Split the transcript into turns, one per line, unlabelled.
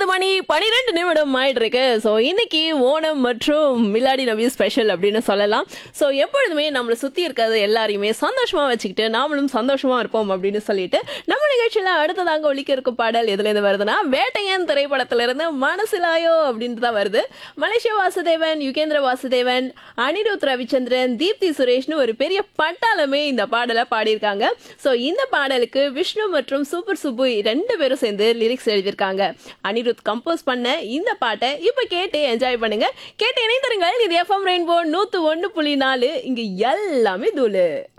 ஒன்பது மணி பனிரெண்டு நிமிடம் ஆயிட்டு இருக்கு ஸோ இன்னைக்கு ஓணம் மற்றும் மிலாடி நபி ஸ்பெஷல் அப்படின்னு சொல்லலாம் ஸோ எப்பொழுதுமே நம்மளை சுற்றி இருக்கிறது எல்லாரையுமே சந்தோஷமா வச்சுக்கிட்டு நாமளும் சந்தோஷமா இருப்போம் அப்படின்னு சொல்லிட்டு நம்ம நிகழ்ச்சியில் அடுத்ததாக ஒலிக்க இருக்கும் பாடல் எதுலேருந்து வருதுன்னா வேட்டையன் திரைப்படத்திலிருந்து மனசிலாயோ அப்படின்ட்டு தான் வருது மலேசியா வாசுதேவன் யுகேந்திர வாசுதேவன் அனிருத் ரவிச்சந்திரன் தீப்தி சுரேஷ்னு ஒரு பெரிய பட்டாளமே இந்த பாடலை பாடியிருக்காங்க ஸோ இந்த பாடலுக்கு விஷ்ணு மற்றும் சூப்பர் சுப்பு ரெண்டு பேரும் சேர்ந்து லிரிக்ஸ் எழுதியிருக்காங்க அனிருத் கம்போஸ் பண்ண இந்த பாட்டை இப்போ கேட்டு என்ஜாய் பண்ணுங்க கேட்டு இணைந்தருங்கள் இது எஃப்எம் ரெயின்போ நூற்று ஒன்று புள்ளி நாலு இங்கே எல்லாமே தூளு